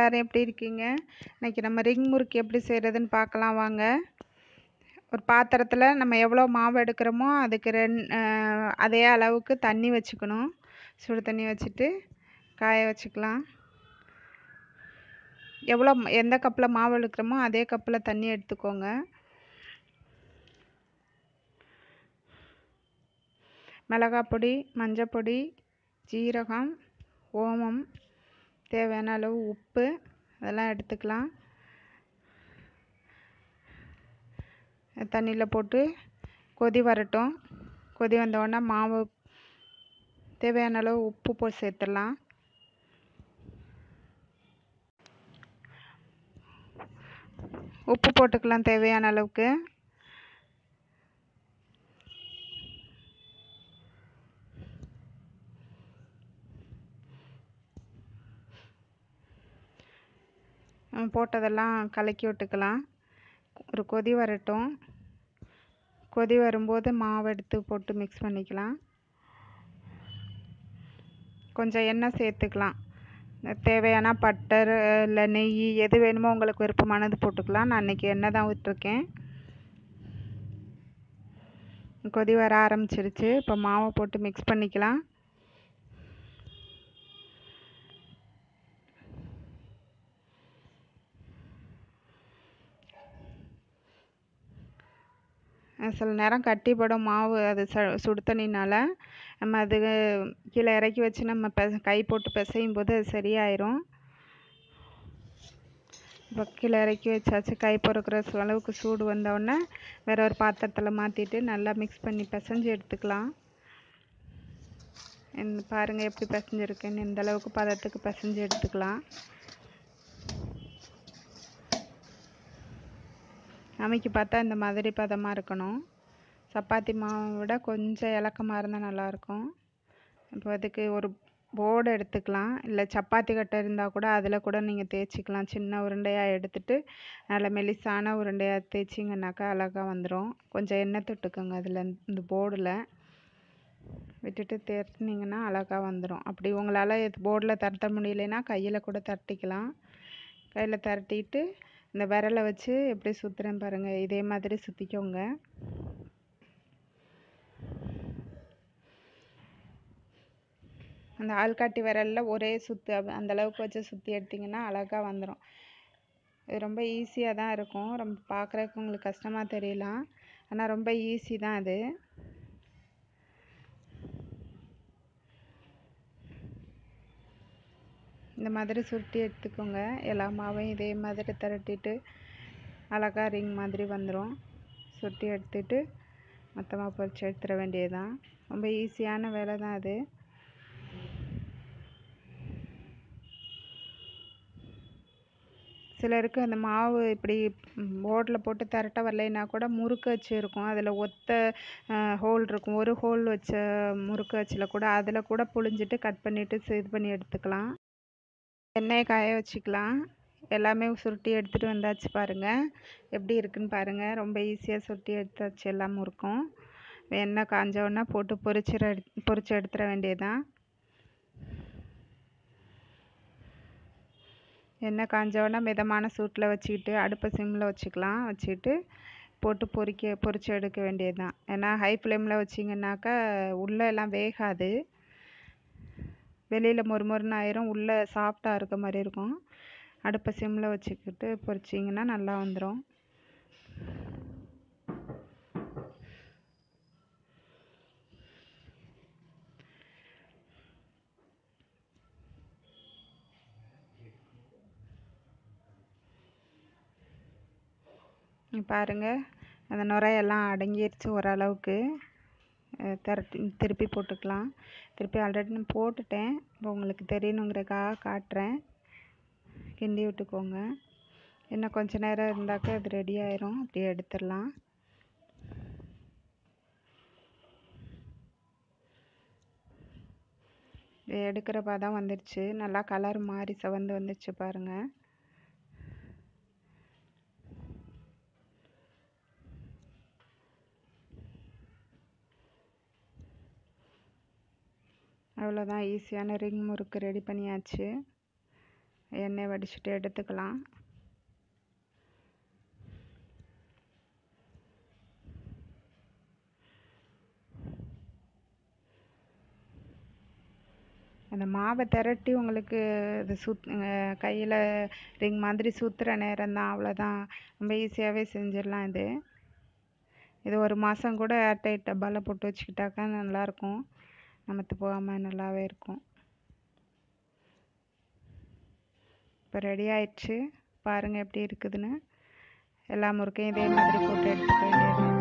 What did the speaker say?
எல்லோரும் எப்படி இருக்கீங்க இன்றைக்கி நம்ம ரிங் முறுக்கு எப்படி செய்கிறதுன்னு பார்க்கலாம் வாங்க ஒரு பாத்திரத்தில் நம்ம எவ்வளோ மாவு எடுக்கிறோமோ அதுக்கு ரெண் அதே அளவுக்கு தண்ணி வச்சுக்கணும் சுடு தண்ணி வச்சுட்டு காய வச்சுக்கலாம் எவ்வளோ எந்த கப்பில் மாவு எடுக்கிறோமோ அதே கப்பில் தண்ணி எடுத்துக்கோங்க மிளகாய் பொடி மஞ்சள் பொடி ஜீரகம் ஓமம் தேவையான அளவு உப்பு அதெல்லாம் எடுத்துக்கலாம் தண்ணியில் போட்டு கொதி வரட்டும் கொதி வந்தோடனே மாவு தேவையான அளவு உப்பு போட்டு சேர்த்துடலாம் உப்பு போட்டுக்கலாம் தேவையான அளவுக்கு போட்டதெல்லாம் கலக்கி விட்டுக்கலாம் ஒரு கொதி வரட்டும் கொதி வரும்போது மாவு எடுத்து போட்டு மிக்ஸ் பண்ணிக்கலாம் கொஞ்சம் எண்ணெய் சேர்த்துக்கலாம் தேவையான பட்டர் இல்லை நெய் எது வேணுமோ உங்களுக்கு விருப்பமானது போட்டுக்கலாம் நான் இன்றைக்கி எண்ணெய் தான் விட்டுருக்கேன் கொதி வர ஆரம்பிச்சிருச்சு இப்போ மாவை போட்டு மிக்ஸ் பண்ணிக்கலாம் சில நேரம் கட்டிப்படும் மாவு அது ச சுடு தண்ணினால் நம்ம அது கீழே இறக்கி வச்சு நம்ம பெ கை போட்டு பிசையும் போது அது சரியாயிரும் இப்போ கீழே இறக்கி வச்சாச்சு கை பொறுக்கிற அளவுக்கு சூடு வந்தோடனே வேற ஒரு பாத்திரத்தில் மாற்றிட்டு நல்லா மிக்ஸ் பண்ணி பிசைஞ்சு எடுத்துக்கலாம் இந்த பாருங்கள் எப்படி பிசைஞ்சிருக்குன்னு இந்த அளவுக்கு பதத்துக்கு பிசைஞ்சு எடுத்துக்கலாம் அமைக்கி பார்த்தா இந்த மாதிரி பதமாக இருக்கணும் சப்பாத்தி மாவை விட கொஞ்சம் இலக்கமாக இருந்தால் நல்லாயிருக்கும் இப்போ அதுக்கு ஒரு போர்டு எடுத்துக்கலாம் இல்லை சப்பாத்தி கட்டை இருந்தால் கூட அதில் கூட நீங்கள் தேய்ச்சிக்கலாம் சின்ன உருண்டையாக எடுத்துட்டு நல்ல மெலிசான உருண்டையாக தேய்ச்சிங்கனாக்கா அழகாக வந்துடும் கொஞ்சம் எண்ணெய் தொட்டுக்கோங்க அதில் இந்த போர்டில் விட்டுட்டு தேர்த்தினீங்கன்னா அழகாக வந்துடும் அப்படி உங்களால் போர்டில் தரட்ட முடியலைன்னா கையில் கூட தட்டிக்கலாம் கையில் தரட்டிட்டு இந்த விரலை வச்சு எப்படி சுற்றுறேன் பாருங்கள் இதே மாதிரி சுற்றிக்கோங்க அந்த ஆள்காட்டி விரலில் ஒரே சுற்று அந்த அளவுக்கு வச்சு சுற்றி எடுத்திங்கன்னா அழகாக வந்துடும் இது ரொம்ப ஈஸியாக தான் இருக்கும் ரொம்ப பார்க்குறதுக்கு உங்களுக்கு கஷ்டமாக தெரியலாம் ஆனால் ரொம்ப ஈஸி தான் அது இந்த மாதிரி சுருட்டி எடுத்துக்கோங்க எல்லா மாவையும் இதே மாதிரி திரட்டிட்டு அழகா ரிங் மாதிரி வந்துடும் சுருட்டி எடுத்துட்டு மொத்தமாக பொரிச்சு எடுத்துட வேண்டியதுதான் ரொம்ப ஈஸியான வேலை தான் அது சிலருக்கு அந்த மாவு இப்படி போர்டில் போட்டு திரட்ட வரலைன்னா கூட முறுக்கு அச்சு இருக்கும் அதில் ஒத்த ஹோல் இருக்கும் ஒரு ஹோல் வச்ச முறுக்கு அச்சில் கூட அதில் கூட புழிஞ்சிட்டு கட் பண்ணிவிட்டு இது பண்ணி எடுத்துக்கலாம் எண்ணெயை காய வச்சுக்கலாம் எல்லாமே சுருட்டி எடுத்துகிட்டு வந்தாச்சு பாருங்கள் எப்படி இருக்குன்னு பாருங்கள் ரொம்ப ஈஸியாக சுருட்டி எடுத்தாச்சு எல்லாம் முறுக்கும் எண்ணெய் காஞ்ச போட்டு பொரிச்சிட பொரிச்சு எடுத்துட வேண்டியதுதான் எண்ணெய் காஞ்சோடனே மிதமான சூட்டில் வச்சுக்கிட்டு அடுப்பை சிம்மில் வச்சுக்கலாம் வச்சுக்கிட்டு போட்டு பொரிக்க பொரிச்சு எடுக்க வேண்டியது தான் ஏன்னா ஹை ஃப்ளேமில் வச்சிங்கனாக்கா உள்ளே எல்லாம் வேகாது வெளியில் மொறு மொறுன்னு ஆயிரும் உள்ளே சாஃப்டாக இருக்க மாதிரி இருக்கும் அடுப்பை சிம்மில் வச்சுக்கிட்டு பொரிச்சிங்கன்னா நல்லா வந்துடும் பாருங்கள் அந்த நுரையெல்லாம் அடங்கிருச்சு ஓரளவுக்கு திரட்டி திருப்பி போட்டுக்கலாம் திருப்பி ஆல்ரெடி நான் போட்டுட்டேன் இப்போ உங்களுக்கு தெரியணுங்கிறதுக்காக காட்டுறேன் கிண்டி விட்டுக்கோங்க இன்னும் கொஞ்ச நேரம் இருந்தாக்கா அது ரெடி ஆயிரும் அப்படியே எடுத்துடலாம் எடுக்கிற பதம் வந்துடுச்சு நல்லா கலர் மாறி செவந்து வந்துடுச்சு பாருங்கள் அவ்வளோதான் ஈஸியான ரிங் முறுக்கு ரெடி பண்ணியாச்சு எண்ணெய் வடிச்சிட்டு எடுத்துக்கலாம் அந்த மாவை திரட்டி உங்களுக்கு இது சுத் கையில் ரிங் மாதிரி சுற்றுற நேரம் தான் அவ்வளோதான் ரொம்ப ஈஸியாகவே செஞ்சிடலாம் இது இது ஒரு மாதம் கூட ஏர்டைட் டப்பாவில் போட்டு வச்சுக்கிட்டாக்கா நல்லாயிருக்கும் நமத்து போகாமல் நல்லாவே இருக்கும் இப்போ ரெடி ஆயிடுச்சு பாருங்கள் எப்படி இருக்குதுன்னு எல்லா முறுக்கையும் இதே மாதிரி போட்டு எடுத்துக்க வேண்டியது